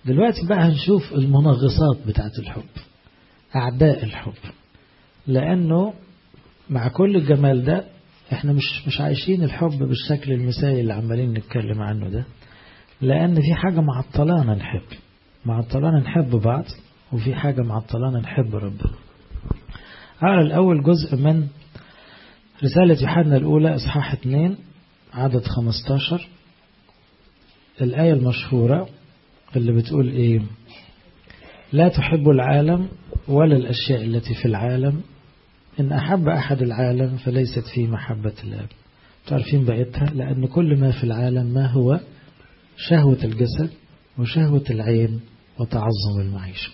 دلوقتي بقى هنشوف المنغصات بتاعت الحب أعداء الحب لأنه مع كل الجمال ده احنا مش مش عايشين الحب بالشكل المثالي اللي عمالين نتكلم عنه ده لأن في حاجة معطلانا نحب معطلانا نحب بعض وفي حاجة معطلانا نحب ربنا أقرأ الأول جزء من رسالة يوحنا الأولى إصحاح 2 عدد 15 الآية المشهورة اللي بتقول إيه لا تحب العالم ولا الأشياء التي في العالم إن أحب أحد العالم فليست فيه محبة الآب تعرفين بقيتها لأن كل ما في العالم ما هو شهوة الجسد وشهوة العين وتعظم المعيشة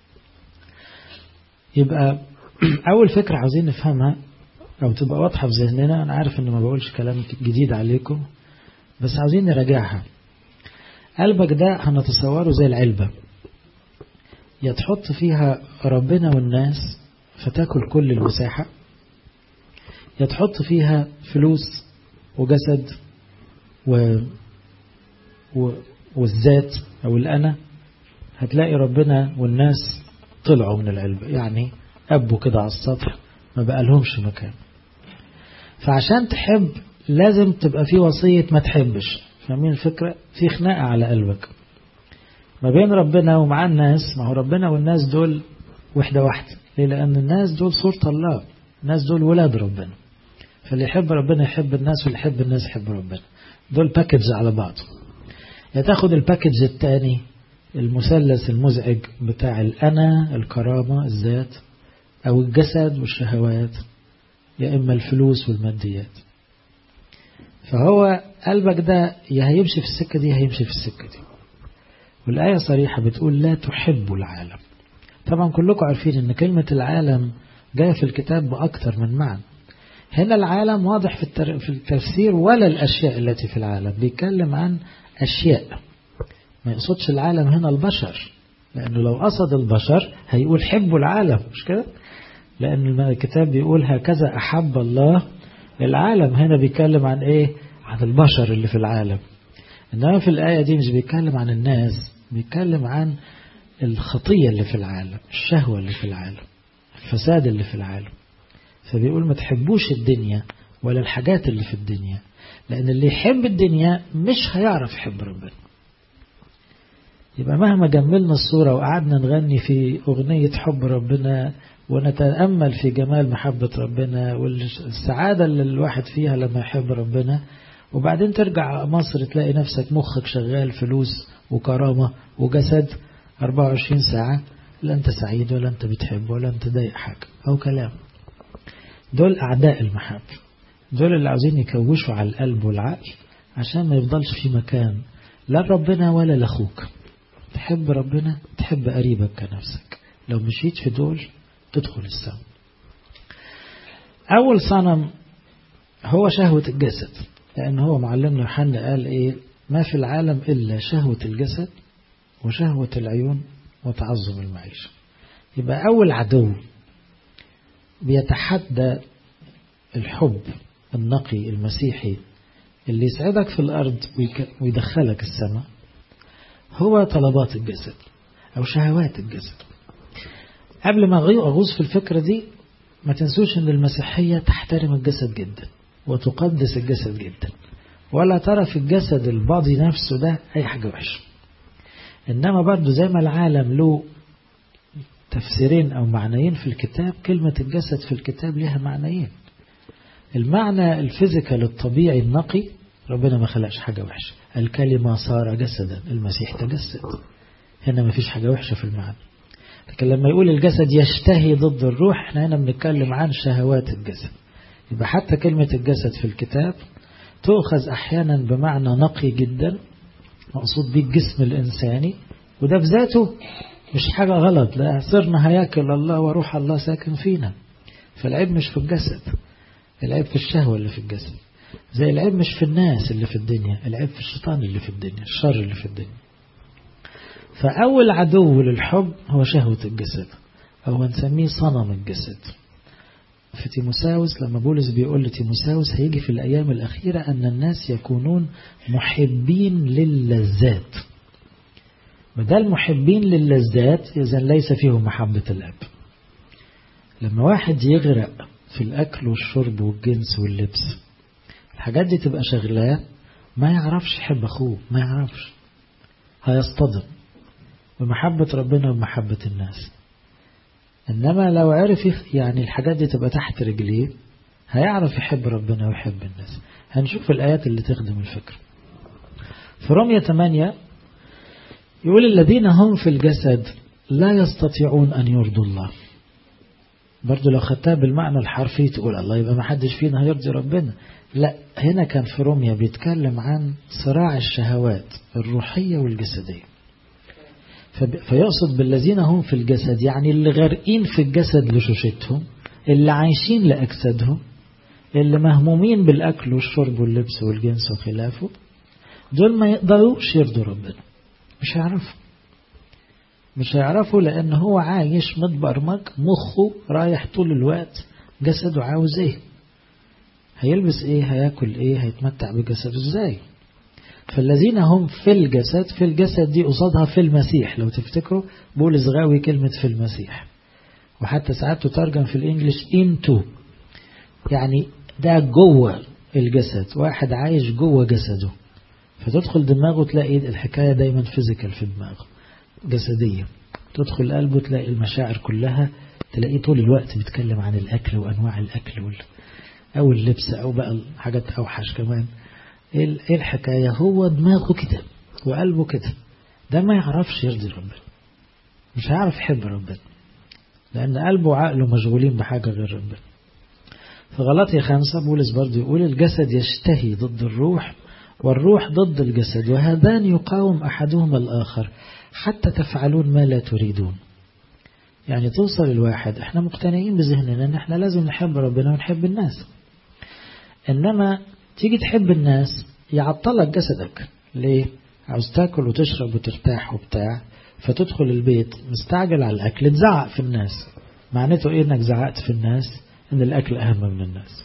يبقى أول فكرة عاوزين نفهمها أو تبقى واضحة في ذهننا أنا عارف إن ما بقولش كلام جديد عليكم بس عاوزين نراجعها قلبك ده هنتصوره زي العلبة يا تحط فيها ربنا والناس فتاكل كل المساحة يا تحط فيها فلوس وجسد و... و... والذات أو الأنا هتلاقي ربنا والناس طلعوا من العلبة يعني أبوا كده على السطح ما بقى لهمش مكان فعشان تحب لازم تبقى في وصية ما تحبش فاهمين الفكرة في خناقة على قلبك ما بين ربنا ومع الناس ما هو ربنا والناس دول وحدة واحدة ليه لأن الناس دول صورة الله الناس دول ولاد ربنا فاللي يحب ربنا يحب الناس واللي يحب الناس يحب ربنا دول باكج على بعض يا تاخد الباكج الثاني المثلث المزعج بتاع الأنا الكرامة الذات أو الجسد والشهوات يا إما الفلوس والماديات فهو قلبك ده يا هيمشي في السكة دي هيمشي في السكة دي والآية صريحة بتقول لا تحب العالم طبعا كلكم عارفين ان كلمة العالم جاية في الكتاب بأكثر من معنى هنا العالم واضح في في التفسير ولا الأشياء التي في العالم بيتكلم عن أشياء ما يقصدش العالم هنا البشر لأنه لو قصد البشر هيقول حبوا العالم مش كده لأن الكتاب بيقول هكذا أحب الله العالم هنا بيتكلم عن إيه عن البشر اللي في العالم إنما في الآية دي مش بيتكلم عن الناس بيتكلم عن الخطية اللي في العالم الشهوة اللي في العالم الفساد اللي في العالم فبيقول ما تحبوش الدنيا ولا الحاجات اللي في الدنيا لأن اللي يحب الدنيا مش هيعرف يحب ربنا يبقى مهما جملنا الصورة وقعدنا نغني في أغنية حب ربنا ونتأمل في جمال محبة ربنا والسعادة اللي الواحد فيها لما يحب ربنا وبعدين ترجع مصر تلاقي نفسك مخك شغال فلوس وكرامة وجسد 24 ساعة لا أنت سعيد ولا أنت بتحب ولا أنت ضايق حاجة أو كلام دول أعداء المحبة دول اللي عاوزين يكوشوا على القلب والعقل عشان ما يفضلش في مكان لا ربنا ولا لأخوك تحب ربنا تحب قريبك كنفسك لو مشيت في دول تدخل السماء أول صنم هو شهوة الجسد لأن هو معلمنا يوحنا قال إيه ما في العالم إلا شهوة الجسد وشهوة العيون وتعظم المعيشة يبقى أول عدو بيتحدى الحب النقي المسيحي اللي يسعدك في الأرض ويدخلك السماء هو طلبات الجسد أو شهوات الجسد قبل ما أغوص في الفكرة دي ما تنسوش أن المسيحية تحترم الجسد جدا وتقدس الجسد جدا ولا ترى في الجسد الباضي نفسه ده أي حاجة وحشة إنما برضو زي ما العالم له تفسيرين أو معنيين في الكتاب كلمة الجسد في الكتاب لها معنيين المعنى الفيزيكال الطبيعي النقي ربنا ما خلقش حاجة وحشة الكلمة صار جسدا المسيح تجسد هنا ما فيش حاجة وحشة في المعنى لكن لما يقول الجسد يشتهي ضد الروح احنا هنا بنتكلم عن شهوات الجسد يبقى حتى كلمة الجسد في الكتاب تؤخذ أحيانا بمعنى نقي جدا مقصود به الجسم الإنساني وده بذاته مش حاجة غلط لا صرنا هياكل الله وروح الله ساكن فينا فالعيب مش في الجسد العيب في الشهوة اللي في الجسد زي العيب مش في الناس اللي في الدنيا العيب في الشيطان اللي في الدنيا الشر اللي في الدنيا فأول عدو للحب هو شهوة الجسد أو نسميه صنم الجسد في تيموساوس لما بولس بيقول لتيموساوس هيجي في الأيام الأخيرة أن الناس يكونون محبين للذات وده المحبين للذات إذا ليس فيهم محبة الأب لما واحد يغرق في الأكل والشرب والجنس واللبس الحاجات دي تبقى شغلاه ما يعرفش يحب أخوه ما يعرفش هيصطدم بمحبة ربنا وبمحبة الناس إنما لو عرف يعني الحاجات دي تبقى تحت رجليه هيعرف يحب ربنا ويحب الناس هنشوف الآيات اللي تخدم الفكر في رمية 8 يقول الذين هم في الجسد لا يستطيعون أن يرضوا الله برضو لو خدتها بالمعنى الحرفي تقول الله يبقى ما حدش فينا هيرضي ربنا لا هنا كان في روميا بيتكلم عن صراع الشهوات الروحية والجسدية فيقصد بالذين هم في الجسد يعني اللي غارقين في الجسد لشوشتهم اللي عايشين لأجسادهم اللي مهمومين بالأكل والشرب واللبس والجنس وخلافه دول ما يقدروش يرضوا ربنا مش هيعرفوا مش هيعرفوا لأن هو عايش متبرمج مخه رايح طول الوقت جسده عاوز ايه هيلبس ايه هياكل ايه هيتمتع بجسده ازاي فالذين هم في الجسد في الجسد دي قصادها في المسيح لو تفتكروا بولس غاوي كلمة في المسيح وحتى ساعات تترجم في الانجليش into يعني ده جوه الجسد واحد عايش جوه جسده فتدخل دماغه تلاقي الحكاية دايما فيزيكال في دماغه جسدية تدخل قلبه تلاقي المشاعر كلها تلاقيه طول الوقت بيتكلم عن الأكل وأنواع الأكل وال... أو اللبس أو بقى حاجات أوحش كمان إيه الحكاية هو دماغه كده وقلبه كده ده ما يعرفش يرضي ربنا مش هيعرف يحب ربنا لأن قلبه وعقله مشغولين بحاجة غير ربنا في غلطية خمسة بولس برضه يقول الجسد يشتهي ضد الروح والروح ضد الجسد وهذان يقاوم أحدهما الآخر حتى تفعلون ما لا تريدون يعني توصل الواحد احنا مقتنعين بذهننا ان احنا لازم نحب ربنا ونحب الناس انما تيجي تحب الناس يعطلك جسدك ليه عاوز تاكل وتشرب وترتاح وبتاع فتدخل البيت مستعجل على الاكل تزعق في الناس معناته ايه انك زعقت في الناس ان الاكل اهم من الناس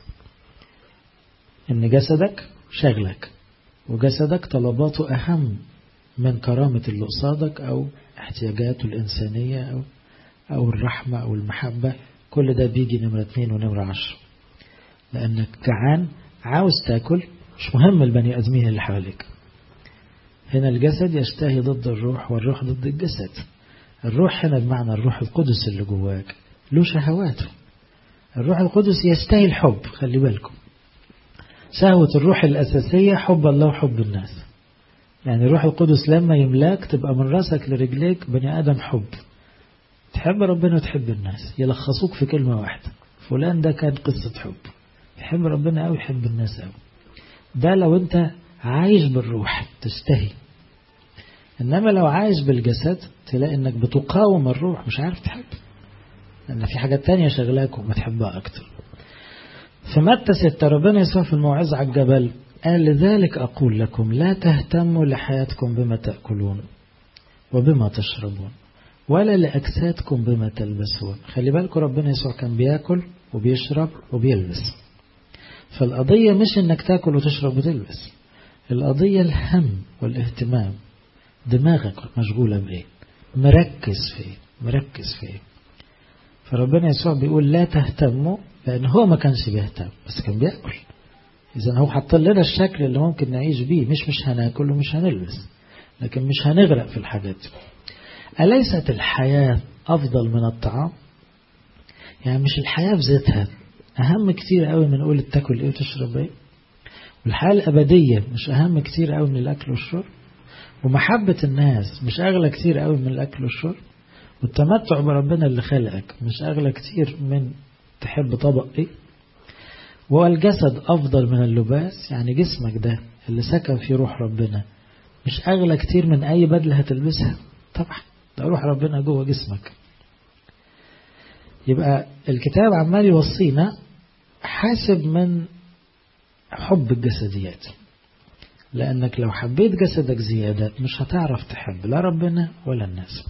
ان جسدك شغلك وجسدك طلباته اهم من كرامة اللي قصادك أو احتياجاته الإنسانية أو, أو الرحمة أو المحبة كل ده بيجي نمرة اتنين ونمرة عشر لأنك جعان عاوز تاكل مش مهم البني أدمين اللي حواليك هنا الجسد يشتهي ضد الروح والروح ضد الجسد الروح هنا بمعنى الروح القدس اللي جواك له شهواته الروح القدس يستهي الحب خلي بالكم شهوة الروح الأساسية حب الله وحب الناس يعني الروح القدس لما يملاك تبقى من راسك لرجليك بني آدم حب تحب ربنا وتحب الناس يلخصوك في كلمة واحدة فلان ده كان قصة حب يحب ربنا أو يحب الناس أو ده لو أنت عايش بالروح تستهي إنما لو عايش بالجسد تلاقي إنك بتقاوم الروح مش عارف تحب لأن في حاجات تانية شغلاك وما تحبها أكتر في متى ستة ربنا يسوع في الموعظة على الجبل قال لذلك أقول لكم لا تهتموا لحياتكم بما تأكلون وبما تشربون ولا لأجسادكم بما تلبسون خلي بالكم ربنا يسوع كان بياكل وبيشرب وبيلبس فالقضية مش انك تاكل وتشرب وتلبس القضية الهم والاهتمام دماغك مشغولة بإيه مركز في إيه مركز في إيه فربنا يسوع بيقول لا تهتموا لأن هو ما كانش بيهتم بس كان بياكل إذا هو حط لنا الشكل اللي ممكن نعيش بيه مش مش هناكل ومش هنلبس لكن مش هنغرق في الحاجات دي أليست الحياة أفضل من الطعام يعني مش الحياة بذاتها أهم كتير قوي من نقول تاكل إيه وتشرب إيه والحياة الأبدية مش أهم كتير قوي من الأكل والشرب ومحبة الناس مش أغلى كتير قوي من الأكل والشرب والتمتع بربنا اللي خلقك مش أغلى كتير من تحب طبق إيه والجسد أفضل من اللباس يعني جسمك ده اللي سكن في روح ربنا مش أغلى كتير من أي بدلة هتلبسها طبعا ده روح ربنا جوه جسمك يبقى الكتاب عمال يوصينا حاسب من حب الجسديات لأنك لو حبيت جسدك زيادة مش هتعرف تحب لا ربنا ولا الناس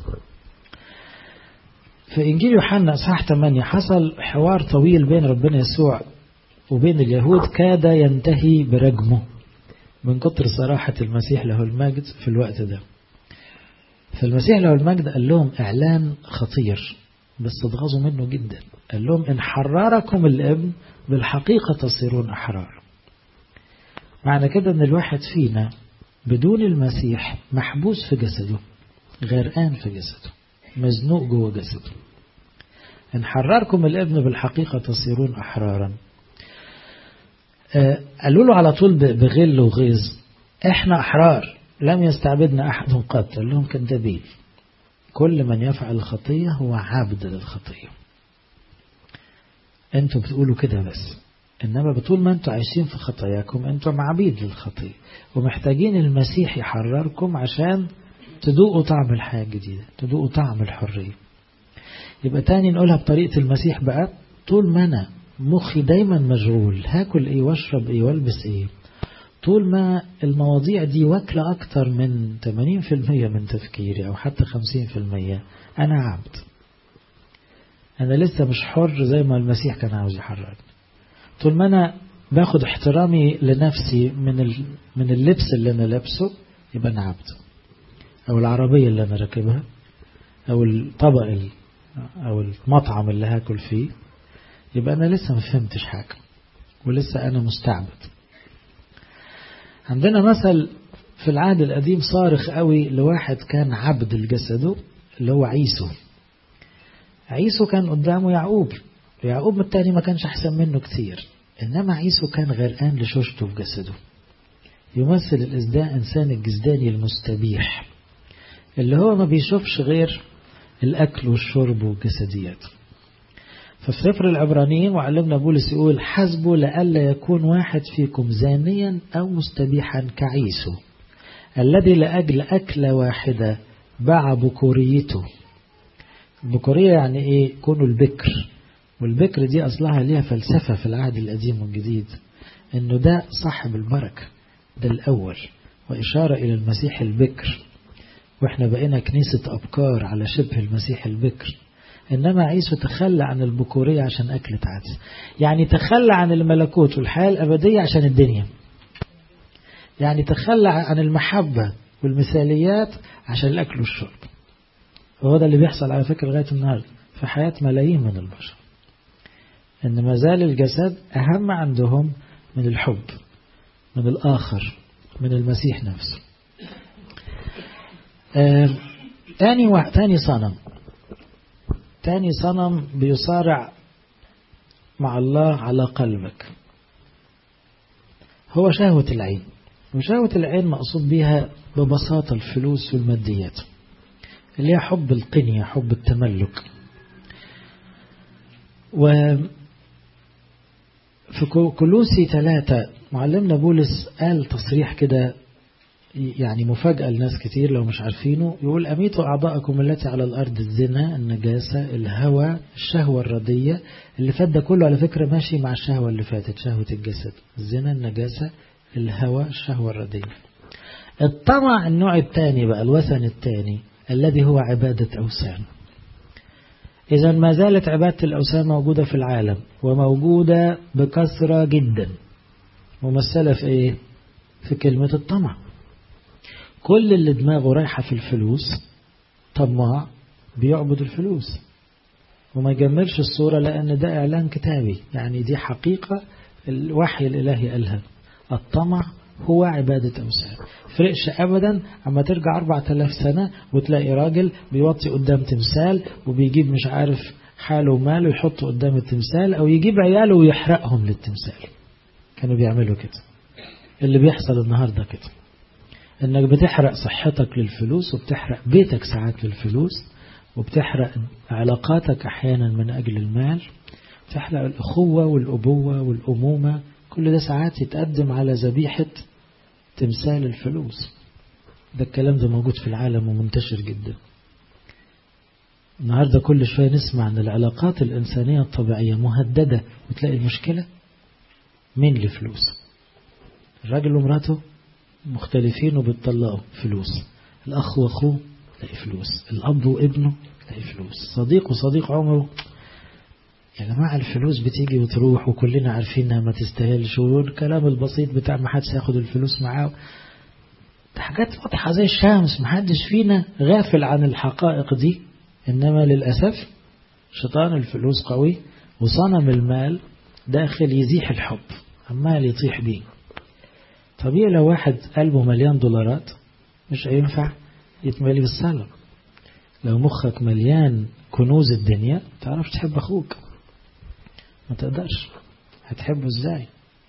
في إنجيل يوحنا إصحاح 8 حصل حوار طويل بين ربنا يسوع وبين اليهود كاد ينتهي برجمه من كتر صراحة المسيح له المجد في الوقت ده فالمسيح له المجد قال لهم إعلان خطير بس اتغاظوا منه جدا قال لهم إن حرركم الابن بالحقيقة تصيرون أحرار معنى كده أن الواحد فينا بدون المسيح محبوس في جسده غرقان في جسده مزنوق جوه جسده إن حرركم الابن بالحقيقة تصيرون أحرارا آه قالوا له على طول بغل وغيظ احنا أحرار لم يستعبدنا أحد قط قال لهم كذابين كل من يفعل الخطية هو عبد للخطية انتوا بتقولوا كده بس إنما بطول ما انتوا عايشين في خطاياكم انتوا عبيد للخطية ومحتاجين المسيح يحرركم عشان تدوقوا طعم الحياة الجديدة تدوقوا طعم الحرية يبقى تاني نقولها بطريقة المسيح بقى طول ما أنا مخي دايما مشغول هاكل ايه واشرب ايه والبس ايه طول ما المواضيع دي واكلة أكتر من 80% من تفكيري أو حتى 50% أنا عبد أنا لسه مش حر زي ما المسيح كان عاوز يحررني طول ما أنا باخد احترامي لنفسي من من اللبس اللي أنا لابسه يبقى أنا عبد أو العربية اللي أنا راكبها أو الطبق أو المطعم اللي هاكل فيه يبقى أنا لسه ما فهمتش حاجة ولسه أنا مستعبد عندنا مثل في العهد القديم صارخ قوي لواحد كان عبد لجسده اللي هو عيسو عيسو كان قدامه يعقوب يعقوب التاني ما كانش أحسن منه كتير إنما عيسو كان غرقان لشوشته في جسده يمثل الإزداء إنسان الجزداني المستبيح اللي هو ما بيشوفش غير الأكل والشرب والجسديات ففي سفر العبرانيين وعلمنا بولس يقول حسبوا لئلا يكون واحد فيكم زانيا أو مستبيحا كعيسو الذي لأجل أكلة واحدة باع بكوريته البكورية يعني إيه كونوا البكر والبكر دي أصلها ليها فلسفة في العهد القديم والجديد إنه ده صاحب البركة ده الأول وإشارة إلى المسيح البكر وإحنا بقينا كنيسة أبكار على شبه المسيح البكر إنما عيسو تخلى عن البكورية عشان أكلة عدس يعني تخلى عن الملكوت والحياة الأبدية عشان الدنيا يعني تخلى عن المحبة والمثاليات عشان الأكل والشرب وهو ده اللي بيحصل على فكرة لغاية النهاردة في حياة ملايين من البشر إن ما زال الجسد أهم عندهم من الحب من الآخر من المسيح نفسه آه تاني و... تاني صنم تاني صنم بيصارع مع الله على قلبك هو شهوة العين وشهوة العين مقصود بها ببساطة الفلوس والماديات اللي هي حب القنية حب التملك و في كلوسي ثلاثة معلمنا بولس قال تصريح كده يعني مفاجأة لناس كتير لو مش عارفينه يقول أميتوا أعضاءكم التي على الأرض الزنا النجاسة الهوى الشهوة الردية اللي فات ده كله على فكرة ماشي مع الشهوة اللي فاتت شهوة الجسد الزنا النجاسة الهوى الشهوة الردية الطمع النوع الثاني بقى الوثن الثاني الذي هو عبادة أوثان إذا ما زالت عبادة الأوثان موجودة في العالم وموجودة بكثرة جدا ممثلة في إيه؟ في كلمة الطمع كل اللي دماغه رايحة في الفلوس طماع بيعبد الفلوس وما يجملش الصورة لأن ده إعلان كتابي يعني دي حقيقة الوحي الإلهي قالها الطمع هو عبادة أوثان فرقش أبدا أما ترجع أربعة آلاف سنة وتلاقي راجل بيوطي قدام تمثال وبيجيب مش عارف حاله وماله يحطه قدام التمثال أو يجيب عياله ويحرقهم للتمثال كانوا بيعملوا كده اللي بيحصل النهاردة كده انك بتحرق صحتك للفلوس وبتحرق بيتك ساعات للفلوس وبتحرق علاقاتك احيانا من اجل المال بتحرق الاخوة والابوة والامومة كل ده ساعات يتقدم على ذبيحة تمثال الفلوس ده الكلام ده موجود في العالم ومنتشر جدا النهاردة كل شوية نسمع أن العلاقات الإنسانية الطبيعية مهددة وتلاقي المشكلة مين اللي فلوس الراجل ومراته مختلفين وبتطلقوا فلوس الأخ وأخوه تلاقي فلوس الأب وابنه تلاقي فلوس صديق وصديق عمره يا جماعة الفلوس بتيجي وتروح وكلنا عارفين انها ما تستاهلش والكلام البسيط بتاع ما حدش ياخد الفلوس معاه ده حاجات واضحة زي الشمس محدش فينا غافل عن الحقائق دي إنما للأسف شيطان الفلوس قوي وصنم المال داخل يزيح الحب عمال يطيح بيه طبيعي لو واحد قلبه مليان دولارات مش هينفع يتملي بالسلام لو مخك مليان كنوز الدنيا تعرف تحب أخوك ما تقدرش هتحبه ازاي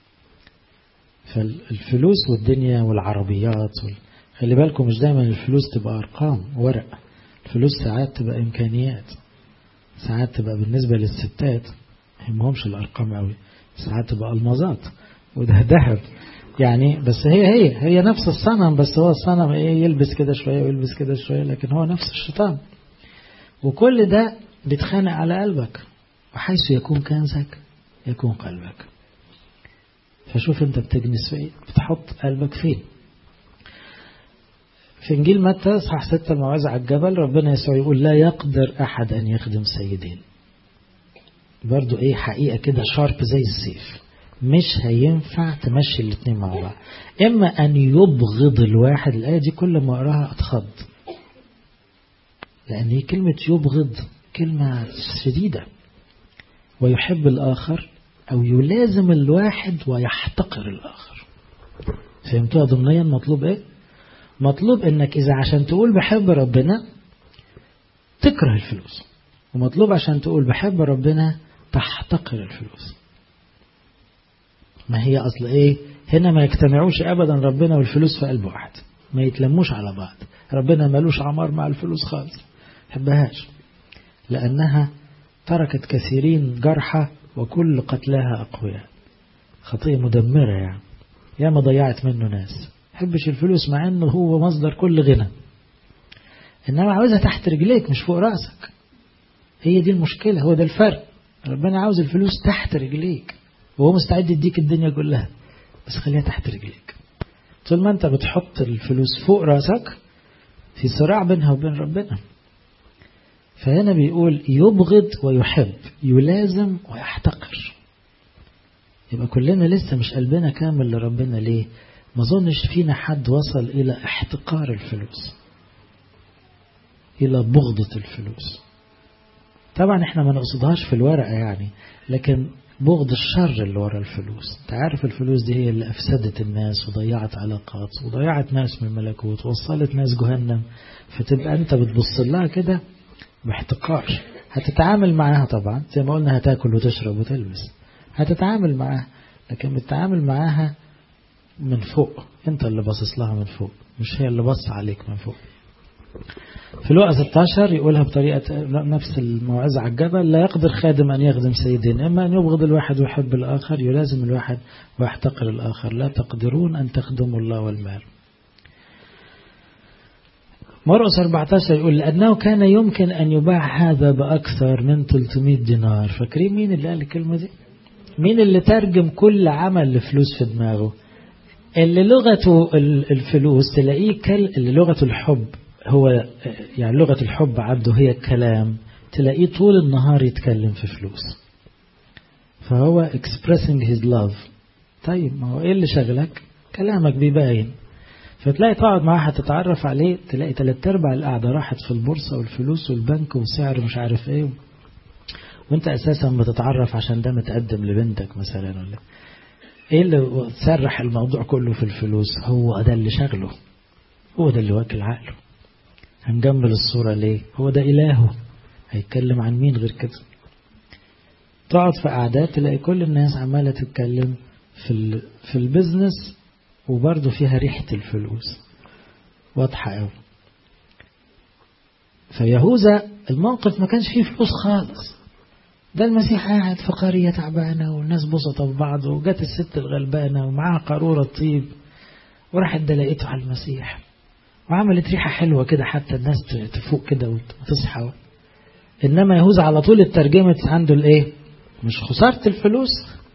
فالفلوس والدنيا والعربيات وال... خلي بالكم مش دايما الفلوس تبقى أرقام ورق الفلوس ساعات تبقى إمكانيات ساعات تبقى بالنسبة للستات همهمش الأرقام قوي ساعات تبقى المظات وده ذهب يعني بس هي هي هي نفس الصنم بس هو الصنم ايه يلبس كده شوية ويلبس كده شوية لكن هو نفس الشيطان وكل ده بيتخانق على قلبك وحيث يكون كنزك يكون قلبك فشوف انت بتجنس في ايه بتحط قلبك فين في انجيل متى اصحاح ستة الموعظة على الجبل ربنا يسوع يقول لا يقدر احد ان يخدم سيدين برضو ايه حقيقة كده شارب زي السيف مش هينفع تمشي الاثنين مع بعض اما ان يبغض الواحد الايه دي كل ما اقراها اتخض لان هي كلمة يبغض كلمة شديدة ويحب الاخر او يلازم الواحد ويحتقر الاخر فهمتوها ضمنيا مطلوب ايه مطلوب انك اذا عشان تقول بحب ربنا تكره الفلوس ومطلوب عشان تقول بحب ربنا تحتقر الفلوس ما هي أصل إيه هنا ما يجتمعوش أبدا ربنا والفلوس في قلب واحد ما يتلموش على بعض ربنا ملوش عمار مع الفلوس خالص حبهاش لأنها تركت كثيرين جرحى وكل قتلاها أقوياء خطية مدمرة يعني يا ما ضيعت منه ناس حبش الفلوس مع أنه هو مصدر كل غنى إنما عاوزها تحت رجليك مش فوق رأسك هي دي المشكلة هو ده الفرق ربنا عاوز الفلوس تحت رجليك وهو مستعد يديك الدنيا كلها بس خليها تحت رجليك طول ما انت بتحط الفلوس فوق راسك في صراع بينها وبين ربنا فهنا بيقول يبغض ويحب يلازم ويحتقر يبقى كلنا لسه مش قلبنا كامل لربنا ليه ما ظنش فينا حد وصل إلى احتقار الفلوس إلى بغضة الفلوس طبعا احنا ما نقصدهاش في الورقة يعني لكن بغض الشر اللي ورا الفلوس انت عارف الفلوس دي هي اللي أفسدت الناس وضيعت علاقات وضيعت ناس من الملكوت ووصلت ناس جهنم فتبقى انت بتبص لها كده باحتقار هتتعامل معاها طبعا زي ما قلنا هتاكل وتشرب وتلبس هتتعامل معاها لكن بتتعامل معاها من فوق انت اللي باصص لها من فوق مش هي اللي بص عليك من فوق في الوقت 16 يقولها بطريقة نفس الموعظة على الجبل لا يقدر خادم أن يخدم سيدين إما أن يبغض الواحد ويحب الآخر يلازم الواحد ويحتقر الآخر لا تقدرون أن تخدموا الله والمال مرقس 14 يقول لأنه كان يمكن أن يباع هذا بأكثر من 300 دينار فاكرين مين اللي قال الكلمة دي مين اللي ترجم كل عمل لفلوس في دماغه اللي لغته الفلوس تلاقيه كل اللي لغته الحب هو يعني لغة الحب عنده هي الكلام تلاقيه طول النهار يتكلم في فلوس فهو expressing his love طيب ما هو ايه اللي شغلك كلامك بيباين فتلاقي تقعد معاه تتعرف عليه تلاقي تلات ارباع القعدة راحت في البورصة والفلوس والبنك وسعر مش عارف ايه وانت اساسا بتتعرف عشان ده متقدم لبنتك مثلا ولا ايه اللي سرح الموضوع كله في الفلوس هو ده اللي شغله هو ده اللي واكل عقله هنجمل الصورة ليه هو ده إلهه هيتكلم عن مين غير كده تقعد في قعدات تلاقي كل الناس عمالة تتكلم في في البيزنس وبرضه فيها ريحة الفلوس واضحة قوي فيهوذا الموقف ما كانش فيه فلوس خالص ده المسيح قاعد في قرية تعبانة والناس بسطة في بعض وجت الست الغلبانة ومعاها قارورة طيب وراحت دلقته على المسيح وعملت ريحة حلوة كده حتى الناس تفوق كده وتصحى إنما يهوذا على طول اترجمت عنده الإيه مش خسارة الفلوس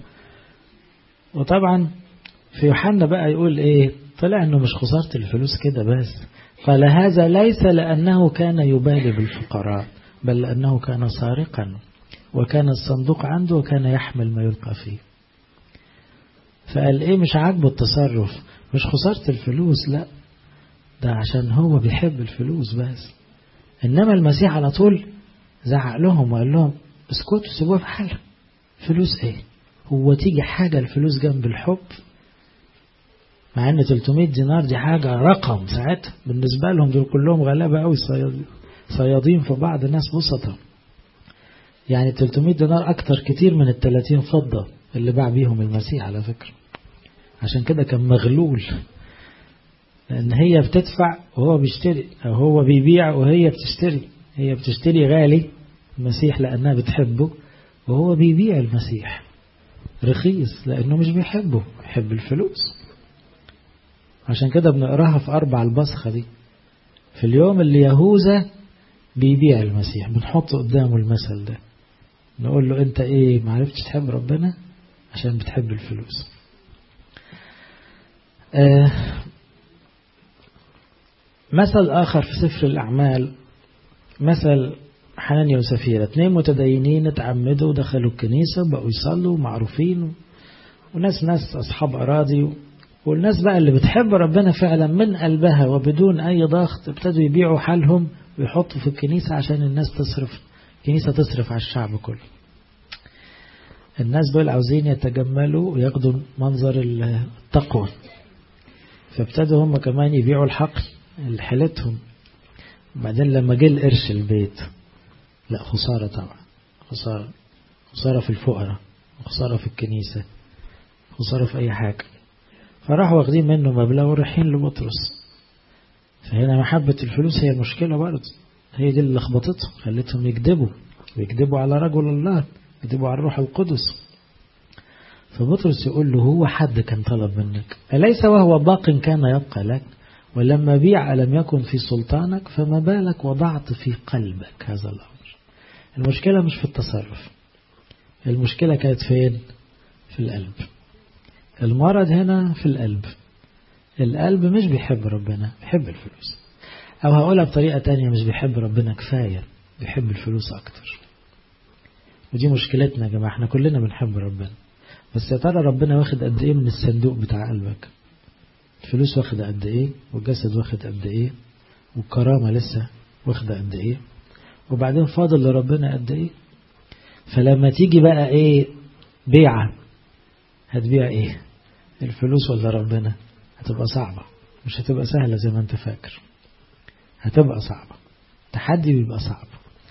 وطبعا في يوحنا بقى يقول إيه طلع إنه مش خسارة الفلوس كده بس قال هذا ليس لأنه كان يبالي بالفقراء بل لأنه كان سارقا وكان الصندوق عنده وكان يحمل ما يلقى فيه فقال إيه مش عاجبه التصرف مش خسارة الفلوس لا ده عشان هو بيحب الفلوس بس إنما المسيح على طول زعق لهم وقال لهم اسكتوا سيبوها في حالها فلوس ايه هو تيجي حاجة الفلوس جنب الحب مع ان 300 دينار دي حاجة رقم ساعتها بالنسبة لهم دول كلهم غلابة قوي صيادين في بعض ناس بسطة يعني 300 دينار اكتر كتير من ال 30 فضة اللي باع بيهم المسيح على فكرة عشان كده كان مغلول لان هي بتدفع وهو بيشتري او هو بيبيع وهي بتشتري هي بتشتري غالي المسيح لأنها بتحبه وهو بيبيع المسيح رخيص لأنه مش بيحبه بيحب الفلوس عشان كده بنقراها في أربع البصخة دي في اليوم اللي يهوذا بيبيع المسيح بنحط قدامه المثل ده نقول له أنت إيه معرفتش تحب ربنا عشان بتحب الفلوس آه مثل آخر في سفر الأعمال مثل حنانيا وسفيرة اثنين متدينين اتعمدوا ودخلوا الكنيسة بقوا يصلوا معروفين وناس ناس أصحاب أراضي والناس بقى اللي بتحب ربنا فعلا من قلبها وبدون أي ضغط ابتدوا يبيعوا حالهم ويحطوا في الكنيسة عشان الناس تصرف الكنيسة تصرف على الشعب كله الناس دول عاوزين يتجملوا وياخدوا منظر التقوى فابتدوا هم كمان يبيعوا الحقل حيلتهم بعدين لما جه القرش البيت لا خسارة طبعا خسارة خسارة في الفقراء وخسارة في الكنيسة خسارة في أي حاجة فراحوا واخدين منه مبلغ ورايحين لبطرس فهنا محبة الفلوس هي المشكلة برضه هي دي اللي لخبطتهم خلتهم يكذبوا ويكذبوا على رجل الله يكذبوا على الروح القدس فبطرس يقول له هو حد كان طلب منك أليس وهو باق كان يبقى لك ولما بيع لم يكن في سلطانك فما بالك وضعت في قلبك هذا الأمر المشكلة مش في التصرف المشكلة كانت فين في القلب المرض هنا في القلب القلب مش بيحب ربنا بيحب الفلوس أو هقولها بطريقة تانية مش بيحب ربنا كفاية بيحب الفلوس أكتر ودي مشكلتنا يا جماعة احنا كلنا بنحب ربنا بس يا ترى ربنا واخد قد ايه من الصندوق بتاع قلبك الفلوس واخدة قد ايه والجسد واخد قد ايه والكرامة لسه واخدة قد ايه وبعدين فاضل لربنا قد ايه فلما تيجي بقى ايه بيعة هتبيع ايه الفلوس ولا ربنا هتبقى صعبة مش هتبقى سهلة زي ما انت فاكر هتبقى صعبة تحدي بيبقى صعب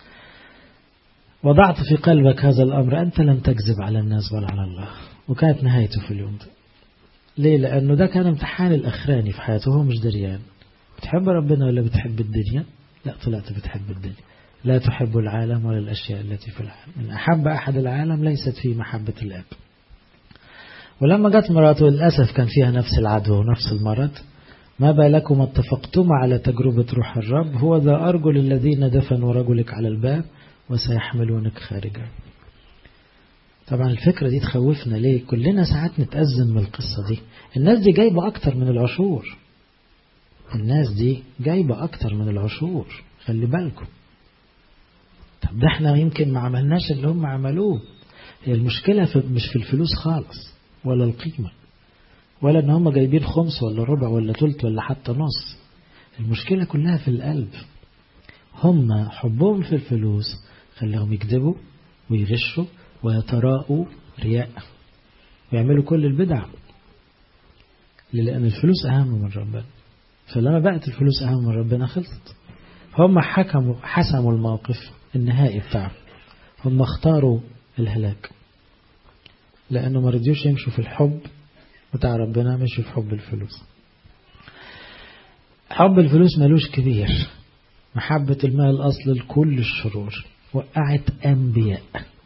وضعت في قلبك هذا الأمر أنت لم تكذب على الناس ولا على الله وكانت نهايته في اليوم ده ليه لأنه ده كان امتحان الأخراني في حياته هو مش دريان بتحب ربنا ولا بتحب الدنيا لا طلعت بتحب الدنيا لا تحب العالم ولا الأشياء التي في العالم إن أحب أحد العالم ليست فيه محبة الأب ولما جت مراته للأسف كان فيها نفس العدوى ونفس المرض ما بالكم اتفقتم على تجربة روح الرب هو ذا أرجل الذين دفنوا رجلك على الباب وسيحملونك خارجا طبعا الفكرة دي تخوفنا ليه كلنا ساعات نتأزم من القصة دي الناس دي جايبة أكتر من العشور الناس دي جايبة أكتر من العشور خلي بالكم طب ده احنا يمكن ما عملناش اللي هم عملوه هي المشكلة في مش في الفلوس خالص ولا القيمة ولا ان هم جايبين خمس ولا ربع ولا تلت ولا حتى نص المشكلة كلها في القلب هم حبهم في الفلوس خلاهم يكذبوا ويغشوا ويتراءوا رياء ويعملوا كل البدع لأن الفلوس أهم من ربنا فلما بقت الفلوس أهم من ربنا خلصت هم حكموا حسموا الموقف النهائي بتاعه هم اختاروا الهلاك لأنه ما رضيوش يمشوا في الحب بتاع ربنا مشوا في حب الفلوس حب الفلوس ملوش كبير محبة المال أصل لكل الشرور وقعت أنبياء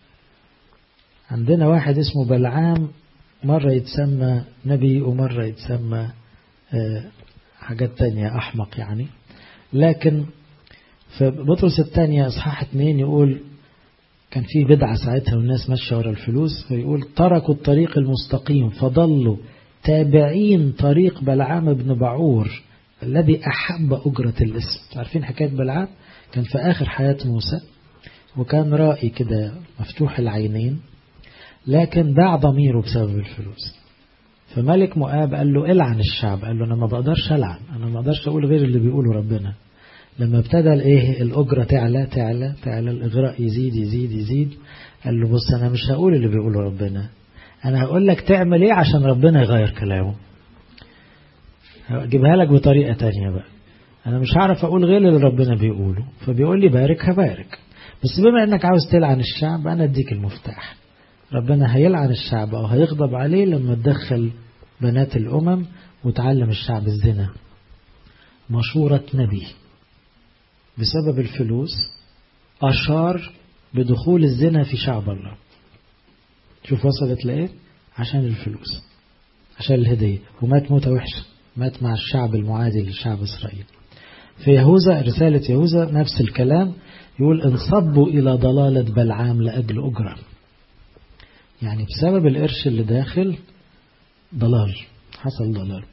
عندنا واحد اسمه بلعام مرة يتسمى نبي ومرة يتسمى حاجات تانية أحمق يعني لكن في بطرس الثانية إصحاح اتنين يقول كان في بدعة ساعتها والناس ماشية ورا الفلوس فيقول تركوا الطريق المستقيم فضلوا تابعين طريق بلعام بن بعور الذي أحب أجرة الاسم عارفين حكاية بلعام كان في آخر حياة موسى وكان رائي كده مفتوح العينين لكن باع ضميره بسبب الفلوس فملك مؤاب قال له العن الشعب قال له أنا ما بقدرش ألعن أنا ما بقدرش أقول غير اللي بيقوله ربنا لما ابتدى الايه الأجرة تعلى تعلى تعلى الإغراء يزيد يزيد يزيد قال له بص أنا مش هقول اللي بيقوله ربنا أنا هقول لك تعمل إيه عشان ربنا يغير كلامه هجيبها لك بطريقة تانية بقى أنا مش هعرف أقول غير اللي ربنا بيقوله فبيقول لي بارك هبارك بس بما أنك عاوز تلعن الشعب أنا أديك المفتاح ربنا هيلعن الشعب أو هيغضب عليه لما تدخل بنات الأمم وتعلم الشعب الزنا مشورة نبي بسبب الفلوس أشار بدخول الزنا في شعب الله شوف وصلت لإيه عشان الفلوس عشان الهدية ومات موتة وحشة مات مع الشعب المعادي لشعب إسرائيل في يهوذا رسالة يهوذا نفس الكلام يقول انصبوا إلى ضلالة بلعام لأجل أجرة يعني بسبب القرش اللي داخل ضلال حصل ضلال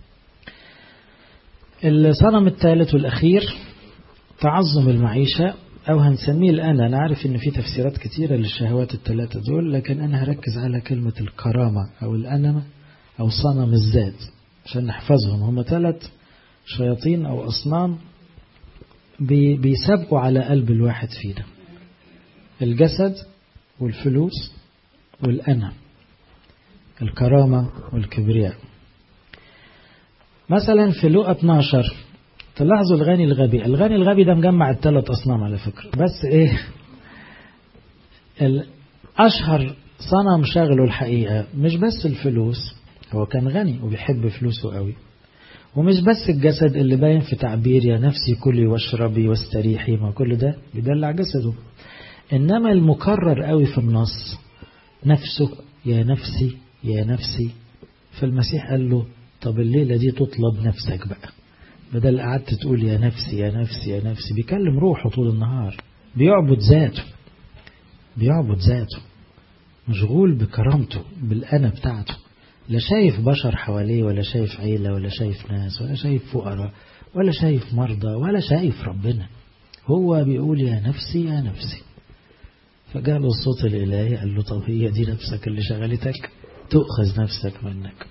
الصنم الثالث والأخير تعظم المعيشة أو هنسميه الآن أنا عارف إن في تفسيرات كثيرة للشهوات الثلاثة دول لكن أنا هركز على كلمة الكرامة أو الأنمة أو صنم الذات عشان نحفظهم هم ثلاث شياطين أو أصنام بيسابقوا على قلب الواحد فينا الجسد والفلوس والأنا الكرامة والكبرياء مثلا في لقى 12 تلاحظوا الغني الغبي الغني الغبي ده مجمع الثلاث أصنام على فكرة بس إيه أشهر صنم شغله الحقيقة مش بس الفلوس هو كان غني وبيحب فلوسه قوي ومش بس الجسد اللي باين في تعبير يا نفسي كلي واشربي واستريحي ما كل ده بيدلع جسده إنما المكرر قوي في النص نفسه يا نفسي يا نفسي فالمسيح قال له طب الليلة دي تطلب نفسك بقى بدل قعدت تقول يا نفسي يا نفسي يا نفسي بيكلم روحه طول النهار بيعبد ذاته بيعبد ذاته مشغول بكرامته بالأنا بتاعته لا شايف بشر حواليه ولا شايف عيلة ولا شايف ناس ولا شايف فقراء ولا شايف مرضى ولا شايف ربنا هو بيقول يا نفسي يا نفسي فجاء له الصوت الإلهي قال له طب هي دي نفسك اللي شغلتك تؤخذ نفسك منك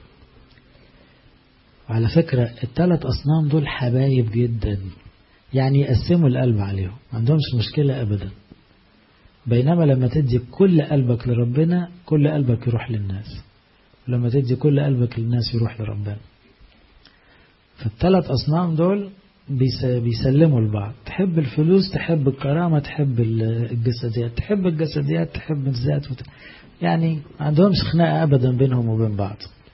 وعلى فكرة الثلاث أصنام دول حبايب جدا يعني يقسموا القلب عليهم ما عندهمش مشكلة أبدا بينما لما تدي كل قلبك لربنا كل قلبك يروح للناس لما تدي كل قلبك للناس يروح لربنا فالثلاث أصنام دول بيسلموا لبعض تحب الفلوس تحب الكرامة تحب الجسديات تحب الجسديات تحب الذات يعني ما عندهمش خناقة أبدا بينهم وبين بعض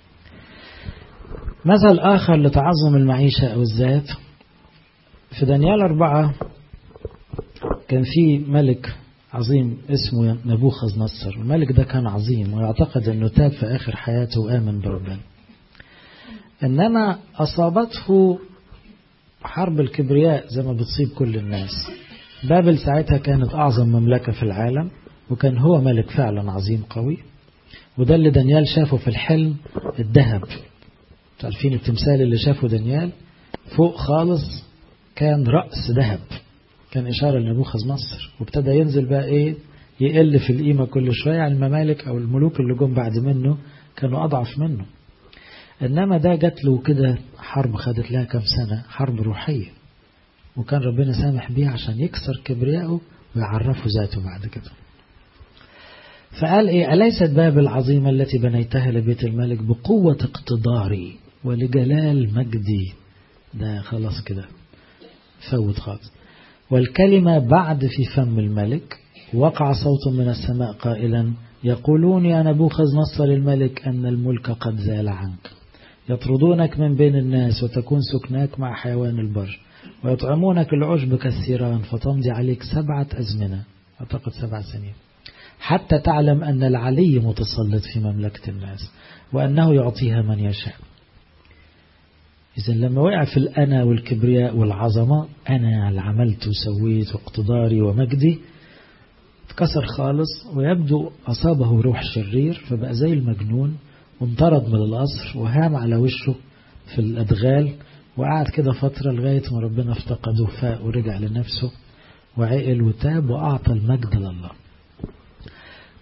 مثل آخر لتعظم المعيشة أو الذات في دانيال أربعة كان في ملك عظيم اسمه نبوخذ نصر الملك ده كان عظيم ويعتقد أنه تاب في آخر حياته وآمن بربنا إنما أصابته حرب الكبرياء زي ما بتصيب كل الناس بابل ساعتها كانت أعظم مملكة في العالم وكان هو ملك فعلا عظيم قوي وده اللي دانيال شافه في الحلم الذهب عارفين التمثال اللي شافه دانيال فوق خالص كان رأس ذهب كان إشارة لنبوخذ نصر وابتدى ينزل بقى إيه يقل في القيمة كل شوية يعني الممالك أو الملوك اللي جم بعد منه كانوا أضعف منه إنما ده جات له كده حرب خدت لها كام سنة حرب روحية وكان ربنا سامح بيها عشان يكسر كبريائه ويعرفه ذاته بعد كده فقال إيه أليست باب العظيمة التي بنيتها لبيت الملك بقوة اقتداري ولجلال مجدي ده خلاص كده فوت خالص والكلمة بعد في فم الملك وقع صوت من السماء قائلا يقولون يا نبوخذ نصر الملك أن الملك قد زال عنك يطردونك من بين الناس وتكون سكناك مع حيوان البر ويطعمونك العشب كالثيران فتمضي عليك سبعة أزمنة أعتقد سبع سنين حتى تعلم أن العلي متسلط في مملكة الناس وأنه يعطيها من يشاء إذا لما وقع في الأنا والكبرياء والعظمة أنا اللي عملت وسويت واقتداري ومجدي اتكسر خالص ويبدو أصابه روح شرير فبقى زي المجنون وانطرد من القصر وهام على وشه في الأدغال وقعد كده فترة لغاية ما ربنا افتقده فاق ورجع لنفسه وعقل وتاب وأعطى المجد لله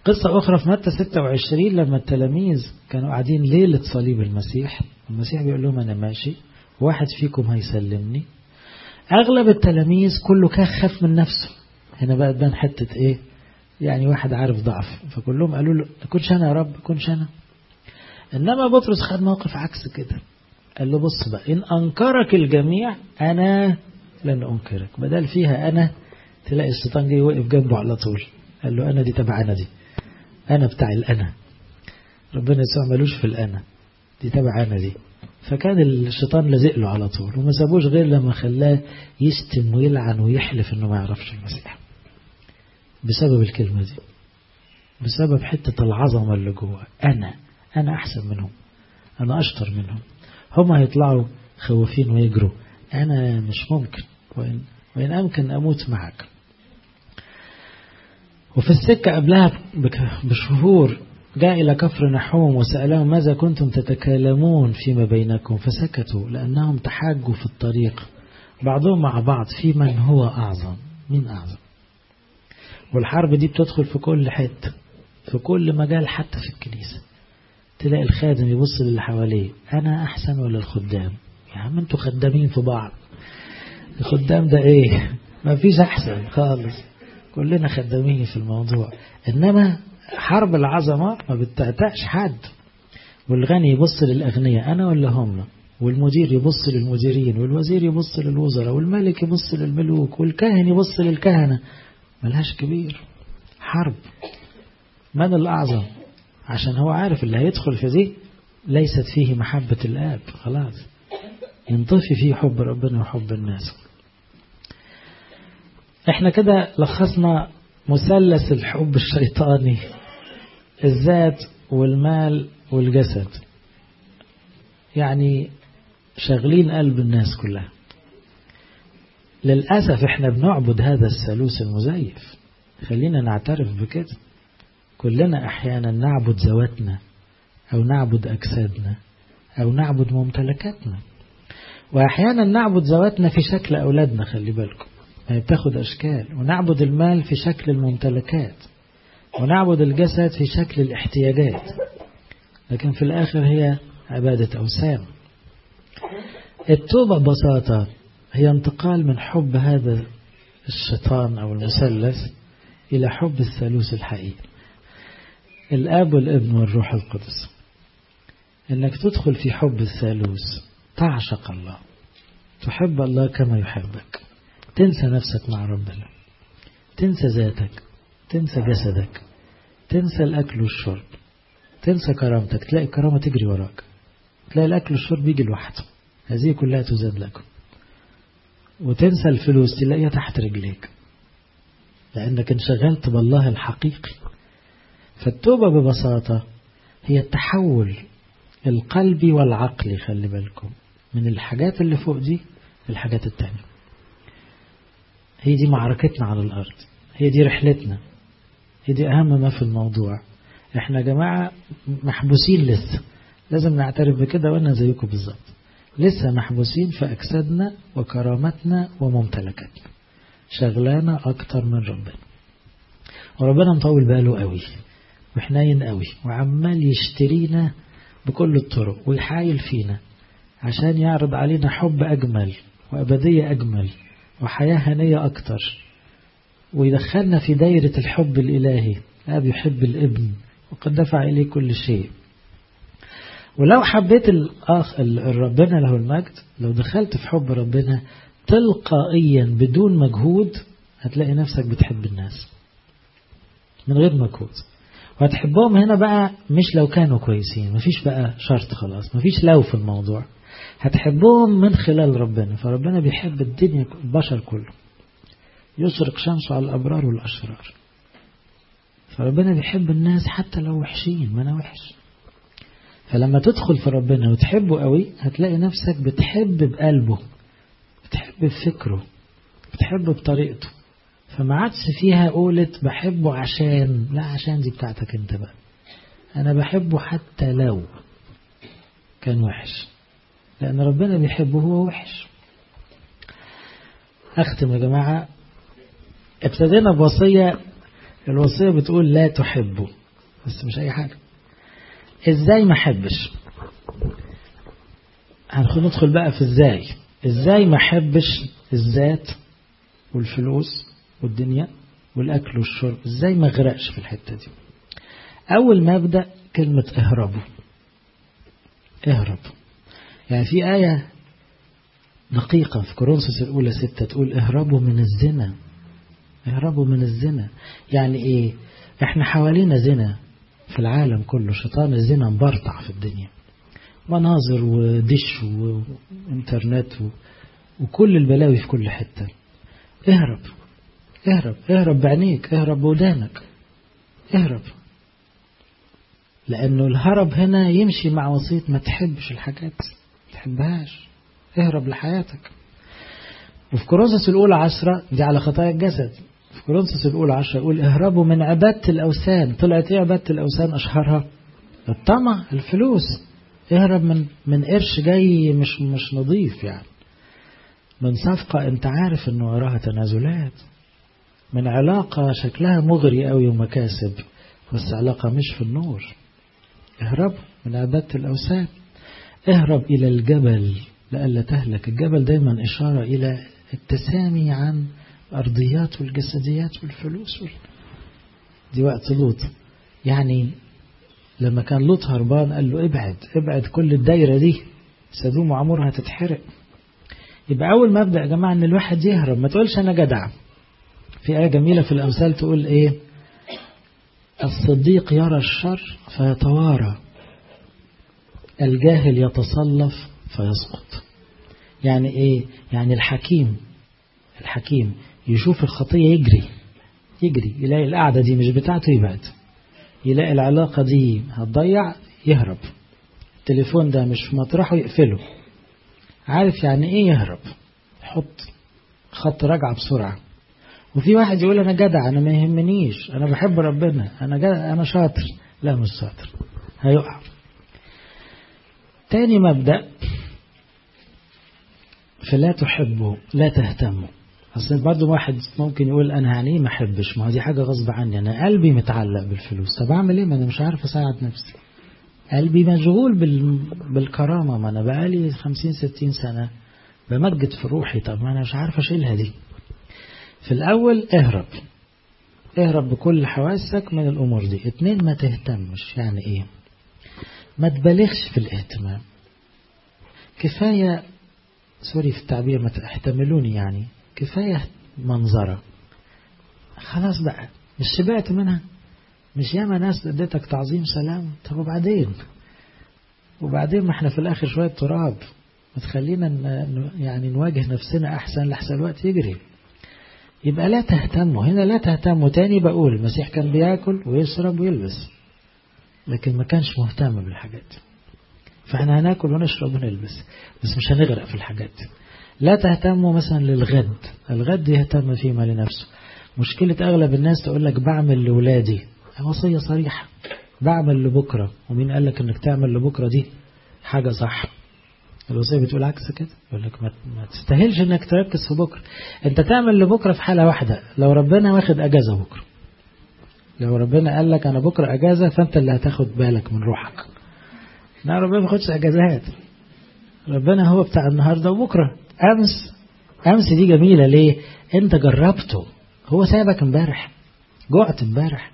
قصة أخرى في متى 26 لما التلاميذ كانوا قاعدين ليلة صليب المسيح المسيح بيقول لهم أنا ماشي واحد فيكم هيسلمني أغلب التلاميذ كله كان خاف من نفسه هنا بقى تبان حتة إيه يعني واحد عارف ضعف فكلهم قالوا له كنش أنا يا رب كنش أنا إنما بطرس خد موقف عكس كده قال له بص بقى إن أنكرك الجميع أنا لن أنكرك بدل فيها أنا تلاقي الشيطان جاي وقف جنبه على طول قال له أنا دي تبع أنا دي أنا بتاع الأنا ربنا يسوع ملوش في الأنا دي تبع أنا دي فكان الشيطان لازق له على طول وما سابوش غير لما خلاه يشتم ويلعن ويحلف انه ما يعرفش المسيح بسبب الكلمة دي بسبب حتة العظمة اللي جوه أنا أنا أحسن منهم أنا أشطر منهم هم هيطلعوا خوفين ويجروا أنا مش ممكن وإن, وإن أمكن أموت معك وفي السكة قبلها بشهور جاء إلى كفر نحوم وسألهم ماذا كنتم تتكلمون فيما بينكم فسكتوا لأنهم تحاجوا في الطريق بعضهم مع بعض في من هو أعظم مين أعظم والحرب دي بتدخل في كل حتة في كل مجال حتى في الكنيسة تلاقي الخادم يبص للي حواليه أنا أحسن ولا الخدام يا عم انتوا خدامين في بعض الخدام ده ايه ما فيش أحسن خالص كلنا خدامين في الموضوع إنما حرب العظمة ما بتعتقش حد والغني يبص للأغنياء أنا ولا هم والمدير يبص للمديرين والوزير يبص للوزراء والملك يبص للملوك والكاهن يبص للكهنة ملهاش كبير حرب من الأعظم عشان هو عارف اللي هيدخل في دي ليست فيه محبة الآب خلاص ينطفي فيه حب ربنا وحب الناس احنا كده لخصنا مثلث الحب الشيطاني الذات والمال والجسد يعني شغلين قلب الناس كلها للأسف احنا بنعبد هذا الثالوث المزيف خلينا نعترف بكده كلنا أحيانا نعبد ذواتنا أو نعبد أجسادنا أو نعبد ممتلكاتنا وأحيانا نعبد ذواتنا في شكل أولادنا خلي بالكم يعني بتاخد أشكال ونعبد المال في شكل الممتلكات ونعبد الجسد في شكل الاحتياجات لكن في الآخر هي عبادة أوثان التوبة ببساطة هي انتقال من حب هذا الشيطان أو المثلث إلى حب الثالوث الحقيقي الآب والابن والروح القدس إنك تدخل في حب الثالوث تعشق الله تحب الله كما يحبك تنسى نفسك مع ربنا تنسى ذاتك تنسى جسدك تنسى الأكل والشرب تنسى كرامتك تلاقي الكرامة تجري وراك تلاقي الأكل والشرب يجي لوحده هذه كلها تزاد لكم وتنسى الفلوس تلاقيها تحت رجليك لأنك انشغلت بالله الحقيقي فالتوبة ببساطة هي التحول القلبي والعقلي خلي بالكم من الحاجات اللي فوق دي للحاجات التانية هي دي معركتنا على الأرض هي دي رحلتنا هي دي أهم ما في الموضوع احنا يا جماعة محبوسين لسه لازم نعترف بكده وانا زيكم بالظبط لسه محبوسين في أجسادنا وكرامتنا وممتلكاتنا شغلانة أكتر من ربنا وربنا مطول باله قوي وحنين قوي وعمال يشترينا بكل الطرق ويحايل فينا عشان يعرض علينا حب أجمل وأبدية أجمل وحياة هنية أكتر ويدخلنا في دايرة الحب الإلهي الأب يحب الابن وقد دفع إليه كل شيء ولو حبيت الأخ ربنا له المجد لو دخلت في حب ربنا تلقائيا بدون مجهود هتلاقي نفسك بتحب الناس من غير مجهود وهتحبهم هنا بقى مش لو كانوا كويسين مفيش بقى شرط خلاص مفيش لو في الموضوع هتحبهم من خلال ربنا فربنا بيحب الدنيا البشر كله يشرق شمسه على الأبرار والأشرار فربنا بيحب الناس حتى لو وحشين ما أنا وحش فلما تدخل في ربنا وتحبه قوي هتلاقي نفسك بتحب بقلبه بتحب بفكره بتحب بطريقته فما عادش فيها قولة بحبه عشان لا عشان دي بتاعتك انت بقى انا بحبه حتى لو كان وحش لان ربنا بيحبه هو وحش اختم يا جماعة ابتدينا بوصية الوصية بتقول لا تحبوا بس مش أي حاجة إزاي ما أحبش هندخل بقى في إزاي إزاي ما أحبش الذات والفلوس والدنيا والأكل والشرب إزاي ما أغرقش في الحتة دي أول ما أبدأ كلمة اهربوا اهرب يعني في آية دقيقة في كورنثوس الأولى ستة تقول اهربوا من الزنا اهربوا من الزنا يعني ايه احنا حوالينا زنا في العالم كله شيطان الزنا مبرطع في الدنيا مناظر ودش وانترنت و... وكل البلاوي في كل حتة اهرب اهرب اهرب بعينيك اهرب بودانك اهرب لأنه الهرب هنا يمشي مع وصية ما تحبش الحاجات ما تحبهاش اهرب لحياتك وفي كورنثوس الأولى عشرة دي على خطايا الجسد في كورنثوس الأولى عشرة يقول اهربوا من عبادة الأوثان طلعت ايه عبادة الأوثان أشهرها الطمع الفلوس اهرب من من قرش جاي مش مش نظيف يعني من صفقة انت عارف ان وراها تنازلات من علاقة شكلها مغري قوي ومكاسب بس علاقة مش في النور اهرب من عبادة الأوثان اهرب إلى الجبل لئلا تهلك الجبل دايما إشارة إلى التسامي عن الأرضيات والجسديات والفلوس وال... دي وقت لوط يعني لما كان لوط هربان قال له ابعد ابعد كل الدايرة دي سدوم وعمورها تتحرق يبقى أول ما أبدأ يا جماعة أن الواحد يهرب ما تقولش أنا جدع في آية جميلة في الأمثال تقول إيه الصديق يرى الشر فيتوارى الجاهل يتصلف فيسقط يعني ايه يعني الحكيم الحكيم يشوف الخطية يجري يجري يلاقي القعدة دي مش بتاعته يبعد يلاقي العلاقة دي هتضيع يهرب التليفون ده مش في مطرحه يقفله عارف يعني ايه يهرب يحط خط رجعة بسرعة وفي واحد يقول انا جدع انا ما يهمنيش انا بحب ربنا انا جدع انا شاطر لا مش شاطر هيقع تاني مبدأ فلا تحبوا لا تهتموا اصل برضه واحد ممكن يقول انا يعني ما احبش ما هو دي حاجه غصب عني انا قلبي متعلق بالفلوس طب اعمل ايه ما انا مش عارف اساعد نفسي قلبي مشغول بال... بالكرامه ما انا بقالي 50 60 سنه بمجد في روحي طب ما انا مش عارف اشيلها دي في الاول اهرب اهرب بكل حواسك من الامور دي اتنين ما تهتمش يعني ايه ما تبالغش في الاهتمام كفايه سوري في التعبير ما تحتملوني يعني كفاية منظرة خلاص بقى مش شبعت منها مش ياما ناس اديتك تعظيم سلام طب وبعدين وبعدين ما احنا في الاخر شوية تراب ما تخلينا يعني نواجه نفسنا احسن لحسن الوقت يجري يبقى لا تهتموا هنا لا تهتموا تاني بقول المسيح كان بياكل ويشرب ويلبس لكن ما كانش مهتم بالحاجات فاحنا هناكل ونشرب ونلبس بس مش هنغرق في الحاجات لا تهتموا مثلا للغد الغد يهتم فيما لنفسه مشكلة أغلب الناس تقول لك بعمل لولادي وصية صريحة بعمل لبكرة ومين قال لك انك تعمل لبكرة دي حاجة صح الوصية بتقول عكس كده يقول لك ما, ما تستاهلش انك تركز في بكرة انت تعمل لبكرة في حالة واحدة لو ربنا واخد اجازة بكرة لو ربنا قال لك انا بكرة اجازة فانت اللي هتاخد بالك من روحك لا ربنا ما بياخدش اجازات ربنا هو بتاع النهارده وبكره امس امس دي جميله ليه انت جربته هو سابك امبارح جعت امبارح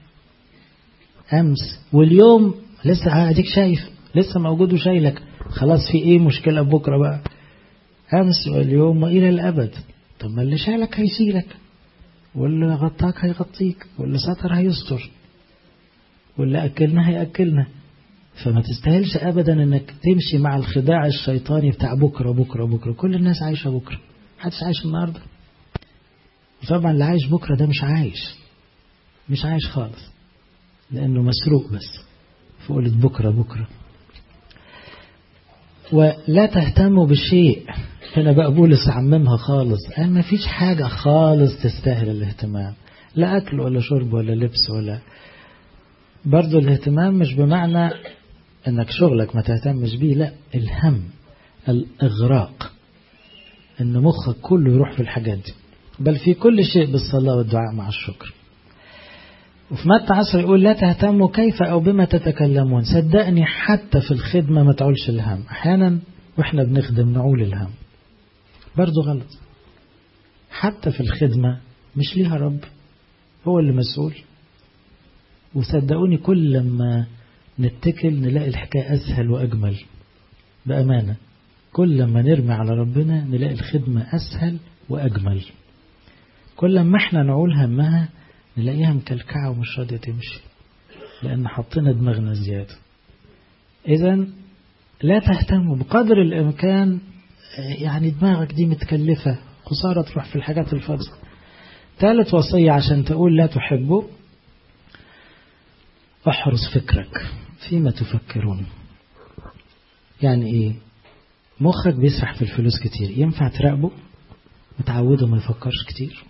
امس واليوم لسه اديك شايف لسه موجود وشايلك خلاص في ايه مشكله بكره بقى امس واليوم والى الابد طب ما اللي شالك هيشيلك واللي غطاك هيغطيك واللي ستر هيستر واللي اكلنا هياكلنا فما تستاهلش ابدا انك تمشي مع الخداع الشيطاني بتاع بكره بكره بكره كل الناس عايشه بكره محدش عايش النهارده طبعا اللي عايش بكره ده مش عايش مش عايش خالص لانه مسروق بس فقلت بكره بكره ولا تهتموا بشيء هنا بقى بولس عممها خالص قال ما فيش حاجة خالص تستاهل الاهتمام لا أكل ولا شرب ولا لبس ولا برضو الاهتمام مش بمعنى انك شغلك ما تهتمش بيه لا الهم الاغراق ان مخك كله يروح في الحاجات دي بل في كل شيء بالصلاة والدعاء مع الشكر وفي متى عصر يقول لا تهتموا كيف أو بما تتكلمون صدقني حتى في الخدمة ما تعولش الهم أحيانا وإحنا بنخدم نعول الهم برضو غلط حتى في الخدمة مش ليها رب هو اللي مسؤول وصدقوني كل لما نتكل نلاقي الحكاية أسهل وأجمل بأمانة كل لما نرمي على ربنا نلاقي الخدمة أسهل وأجمل كل لما احنا نعول همها نلاقيها مكلكعة ومش راضية تمشي لأن حطينا دماغنا زيادة إذا لا تهتموا بقدر الإمكان يعني دماغك دي متكلفة خسارة تروح في الحاجات الفاضية ثالث وصية عشان تقول لا تحبه احرص فكرك فيما تفكرون يعني ايه مخك بيسرح في الفلوس كتير ينفع تراقبه وتعوده ما يفكرش كتير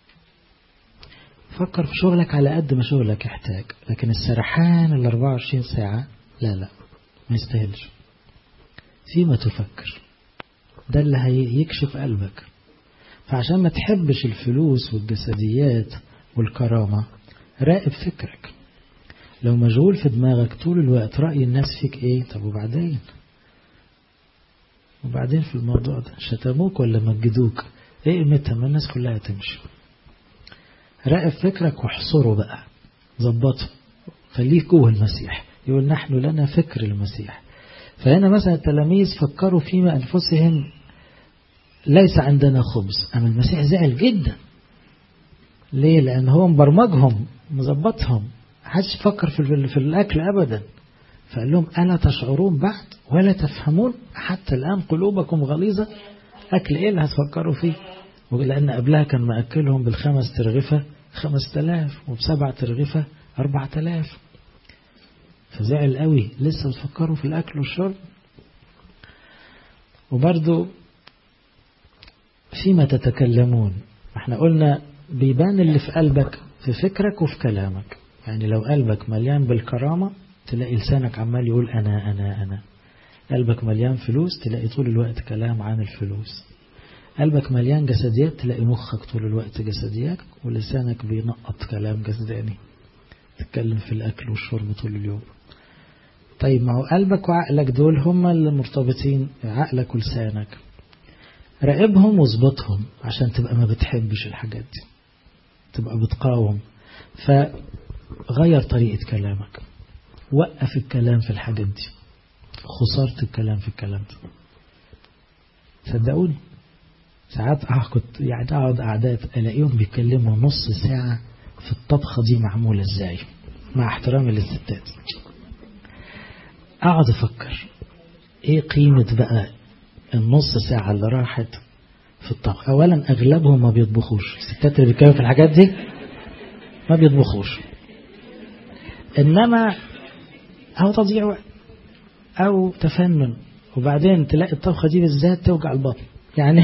فكر في شغلك على قد ما شغلك يحتاج لكن السرحان ال 24 ساعة لا لا ما يستاهلش فيما تفكر ده اللي هيكشف قلبك فعشان ما تحبش الفلوس والجسديات والكرامة راقب فكرك لو مشغول في دماغك طول الوقت رأي الناس فيك ايه طب وبعدين وبعدين في الموضوع ده شتموك ولا مجدوك ايه قيمتها ما الناس كلها تمشي راقب فكرك واحصره بقى ظبطه خليك جوه المسيح يقول نحن لنا فكر المسيح فهنا مثلا التلاميذ فكروا فيما أنفسهم ليس عندنا خبز أما المسيح زعل جدا ليه لأن هو مبرمجهم مظبطهم حدش فكر في, في الأكل أبدا فقال لهم ألا تشعرون بعد ولا تفهمون حتى الآن قلوبكم غليظة أكل إيه اللي هتفكروا فيه لأن قبلها كان مأكلهم بالخمس ترغفة خمس تلاف وبسبع ترغفة أربع تلاف فزعل قوي لسه بتفكروا في الأكل والشرب وبرضو فيما تتكلمون احنا قلنا بيبان اللي في قلبك في فكرك وفي كلامك يعني لو قلبك مليان بالكرامة تلاقي لسانك عمال يقول أنا أنا أنا قلبك مليان فلوس تلاقي طول الوقت كلام عن الفلوس قلبك مليان جسديات تلاقي مخك طول الوقت جسديات ولسانك بينقط كلام جسداني تتكلم في الأكل والشرب طول اليوم طيب ما هو قلبك وعقلك دول هما اللي مرتبطين عقلك ولسانك راقبهم واظبطهم عشان تبقى ما بتحبش الحاجات دي تبقى بتقاوم فغير طريقة كلامك وقف الكلام في الحاجات دي خسارة الكلام في الكلام ده صدقوني ساعات كنت يعني اقعد قعدات الاقيهم بيتكلموا نص ساعة في الطبخة دي معمولة ازاي مع احترامي للستات اقعد افكر ايه قيمة بقى النص ساعة اللي راحت في الطبخ اولا اغلبهم ما بيطبخوش الستات اللي بيتكلموا في الحاجات دي ما بيطبخوش انما او تضييع وقت او تفنن وبعدين تلاقي الطبخة دي بالذات توجع البطن يعني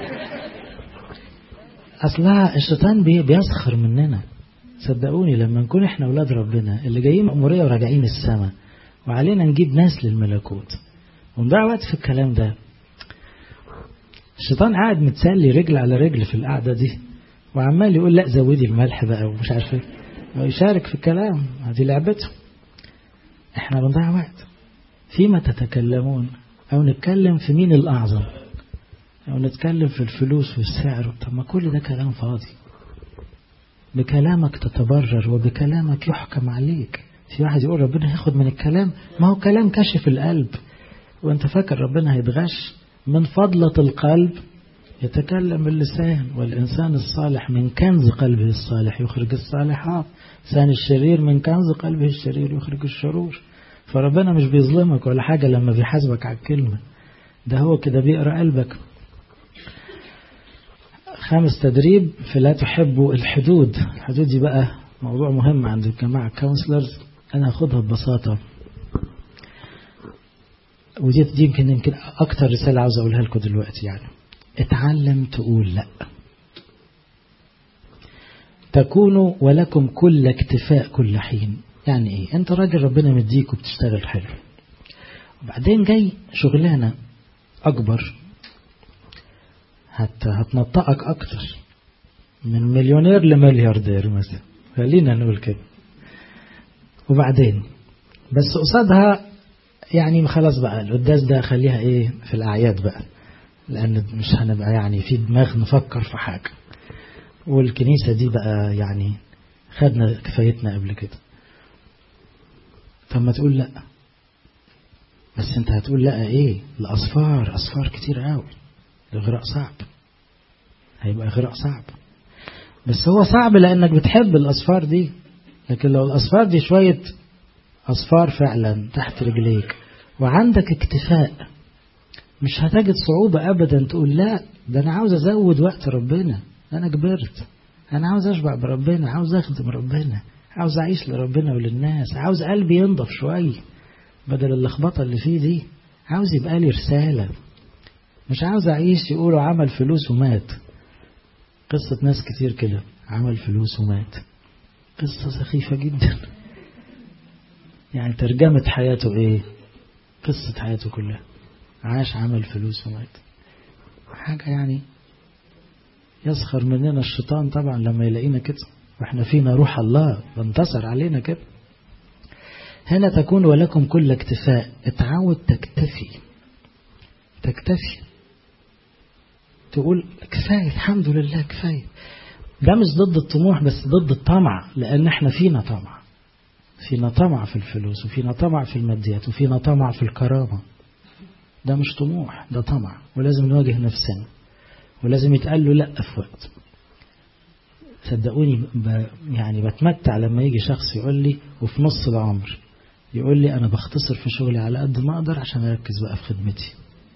اصلها الشيطان بيسخر مننا صدقوني لما نكون احنا اولاد ربنا اللي جايين مأمورية وراجعين السماء وعلينا نجيب ناس للملكوت ونضيع وقت في الكلام ده الشيطان قاعد متسلي رجل على رجل في القعدة دي وعمال يقول لا زودي الملح بقى ومش عارف ايه ويشارك في الكلام هذه لعبته احنا بنضيع وقت فيما تتكلمون او نتكلم في مين الاعظم او نتكلم في الفلوس والسعر طب ما كل ده كلام فاضي بكلامك تتبرر وبكلامك يحكم عليك في واحد يقول ربنا هياخد من الكلام ما هو كلام كشف القلب وانت فاكر ربنا هيتغش من فضلة القلب يتكلم اللسان والإنسان الصالح من كنز قلبه الصالح يخرج الصالحات الإنسان الشرير من كنز قلبه الشرير يخرج الشرور فربنا مش بيظلمك ولا حاجة لما بيحاسبك على الكلمة ده هو كده بيقرأ قلبك خامس تدريب في لا تحبوا الحدود الحدود دي بقى موضوع مهم عند الجماعة كونسلرز أنا أخدها ببساطة ودي دي يمكن يمكن أكتر رسالة عاوز أقولها لكم دلوقتي يعني اتعلم تقول لا تكونوا ولكم كل اكتفاء كل حين يعني ايه انت راجل ربنا مديك وبتشتغل حلو وبعدين جاي شغلانة اكبر هت هتنطقك اكتر من مليونير لملياردير مثلا خلينا نقول كده وبعدين بس قصادها يعني خلاص بقى القداس ده خليها ايه في الاعياد بقى لان مش هنبقى يعني في دماغ نفكر في حاجه والكنيسه دي بقى يعني خدنا كفايتنا قبل كده طب ما تقول لا بس انت هتقول لا ايه الاصفار اصفار كتير قوي الاغراء صعب هيبقى اغراء صعب بس هو صعب لانك بتحب الاصفار دي لكن لو الاصفار دي شويه اصفار فعلا تحت رجليك وعندك اكتفاء مش هتجد صعوبة أبدا تقول لا ده أنا عاوز أزود وقت ربنا أنا كبرت أنا عاوز أشبع بربنا عاوز أخدم ربنا عاوز أعيش لربنا وللناس عاوز قلبي ينضف شوية بدل اللخبطة اللي فيه دي عاوز يبقى لي رسالة مش عاوز أعيش يقولوا عمل فلوس ومات قصة ناس كتير كده عمل فلوس ومات قصة سخيفة جدا يعني ترجمة حياته ايه قصة حياته كلها عاش عمل فلوس ومات حاجة يعني يسخر مننا الشيطان طبعا لما يلاقينا كده واحنا فينا روح الله بانتصر علينا كده هنا تكون ولكم كل اكتفاء اتعود تكتفي تكتفي تقول كفاية الحمد لله كفاية ده مش ضد الطموح بس ضد الطمع لأن احنا فينا طمع فينا طمع في الفلوس وفينا طمع في الماديات وفينا طمع في الكرامة ده مش طموح ده طمع ولازم نواجه نفسنا ولازم يتقال له لا في وقت صدقوني ب... يعني بتمتع لما يجي شخص يقول لي وفي نص العمر يقول لي أنا بختصر في شغلي على قد ما أقدر عشان أركز بقى في خدمتي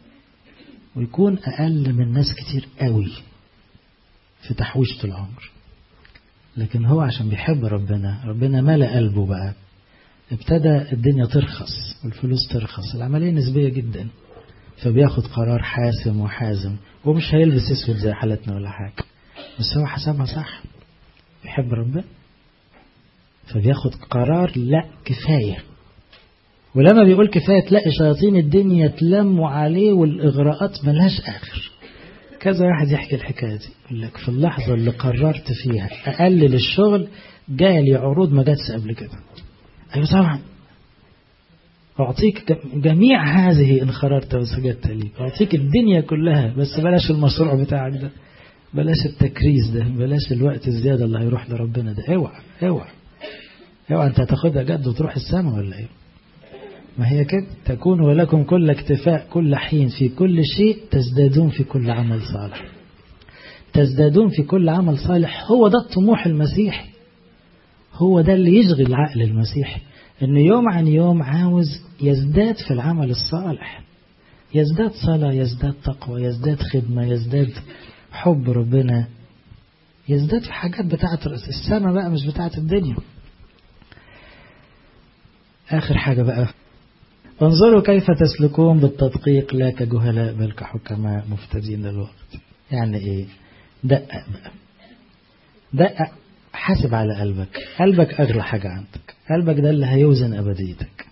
ويكون أقل من ناس كتير قوي في تحويشة العمر لكن هو عشان بيحب ربنا ربنا ملأ قلبه بقى ابتدى الدنيا ترخص والفلوس ترخص العملية نسبية جدا فبياخد قرار حاسم وحازم ومش هيلبس اسود زي حالتنا ولا حاجة بس هو حسبها صح بيحب ربنا فبياخد قرار لا كفاية ولما بيقول كفاية تلاقي شياطين الدنيا تلموا عليه والإغراءات ملهاش آخر كذا واحد يحكي الحكاية دي يقول لك في اللحظة اللي قررت فيها أقلل الشغل جالي عروض ما جاتش قبل كده أيوة طبعا أعطيك جميع هذه إن خررت وسجدت لي أعطيك الدنيا كلها بس بلاش المشروع بتاعك ده بلاش التكريس ده بلاش الوقت الزيادة اللي هيروح لربنا ده اوعى اوعى اوعى انت هتاخدها جد وتروح السماء ولا ايه ما هي كده تكون ولكم كل اكتفاء كل حين في كل شيء تزدادون في كل عمل صالح تزدادون في كل عمل صالح هو ده الطموح المسيحي هو ده اللي يشغل العقل المسيحي انه يوم عن يوم عاوز يزداد في العمل الصالح يزداد صلاة يزداد تقوى يزداد خدمة يزداد حب ربنا يزداد في حاجات بتاعت السماء بقى مش بتاعت الدنيا آخر حاجة بقى انظروا كيف تسلكون بالتدقيق لا كجهلاء بل كحكماء مفتدين للوقت يعني ايه دقق بقى دقق حاسب على قلبك قلبك أغلى حاجة عندك قلبك ده اللي هيوزن أبديتك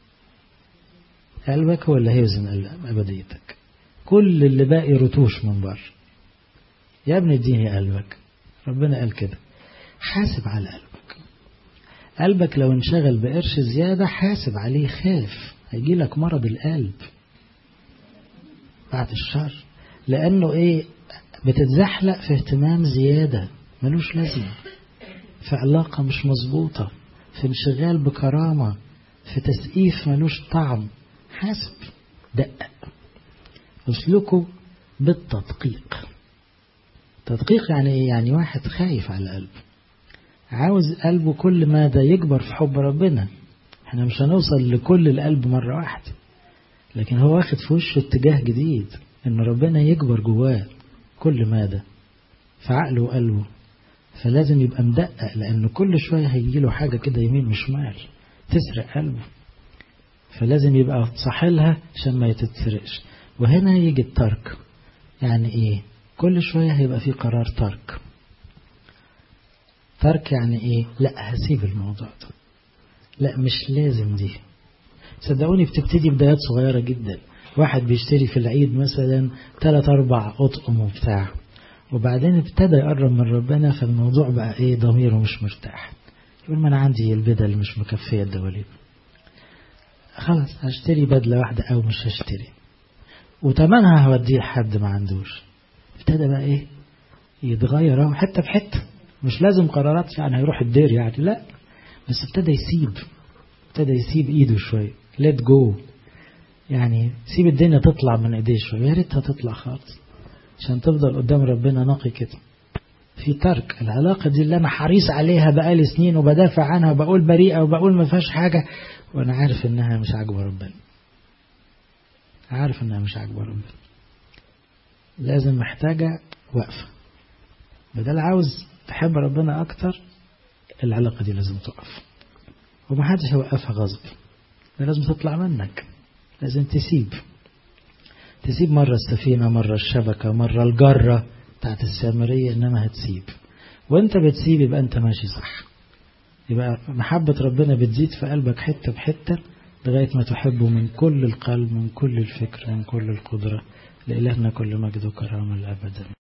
قلبك هو اللي هيوزن أبديتك كل اللي باقي رتوش من بره يا ابني اديني قلبك ربنا قال كده حاسب على قلبك قلبك لو انشغل بقرش زيادة حاسب عليه خاف هيجي لك مرض القلب بعد الشر لأنه إيه بتتزحلق في اهتمام زيادة ملوش لازمة في علاقة مش مظبوطة في انشغال بكرامة في تسقيف ملوش طعم حاسب دقق اسلكوا بالتدقيق تدقيق يعني ايه يعني واحد خايف على قلبه عاوز قلبه كل ما ده يكبر في حب ربنا احنا مش هنوصل لكل القلب مرة واحدة لكن هو واخد في وشه اتجاه جديد ان ربنا يكبر جواه كل ما ده في عقله وقلبه فلازم يبقى مدقق لأنه كل شوية هيجي له حاجة كده يمين وشمال تسرق قلبه فلازم يبقى صاحلها عشان ما يتسرقش وهنا يجي الترك يعني ايه كل شوية هيبقى في قرار ترك ترك يعني ايه لا هسيب الموضوع ده لا مش لازم دي صدقوني بتبتدي بدايات صغيرة جدا واحد بيشتري في العيد مثلا ثلاث أربع أطقم وبتاع وبعدين ابتدى يقرب من ربنا فالموضوع بقى ايه ضميره مش مرتاح يقول ما أنا عندي البدل مش مكفية الدواليب خلاص هشتري بدلة واحدة أو مش هشتري وتمنها هوديه لحد ما عندوش ابتدى بقى إيه يتغير اهو حتة بحتة مش لازم قرارات يعني هيروح الدير يعني لا بس ابتدى يسيب ابتدى يسيب ايده شوية let go يعني سيب الدنيا تطلع من ايديه شوية يا ريتها تطلع خالص عشان تفضل قدام ربنا نقي كده في ترك العلاقة دي اللي أنا حريص عليها بقالي سنين وبدافع عنها وبقول بريئة وبقول ما فيهاش حاجة وأنا عارف إنها مش عاجبة ربنا عارف إنها مش عاجبة ربنا لازم محتاجة وقفة بدل عاوز تحب ربنا أكتر العلاقة دي لازم تقف ومحدش هيوقفها غصب لازم تطلع منك لازم تسيب تسيب مرة السفينة مرة الشبكة مرة الجرة بتاعت السامرية إنما هتسيب وانت بتسيب يبقى انت ماشي صح يبقى محبة ربنا بتزيد في قلبك حتة بحتة لغاية ما تحبه من كل القلب من كل الفكر من كل القدرة لإلهنا كل مجد وكرامة الأبد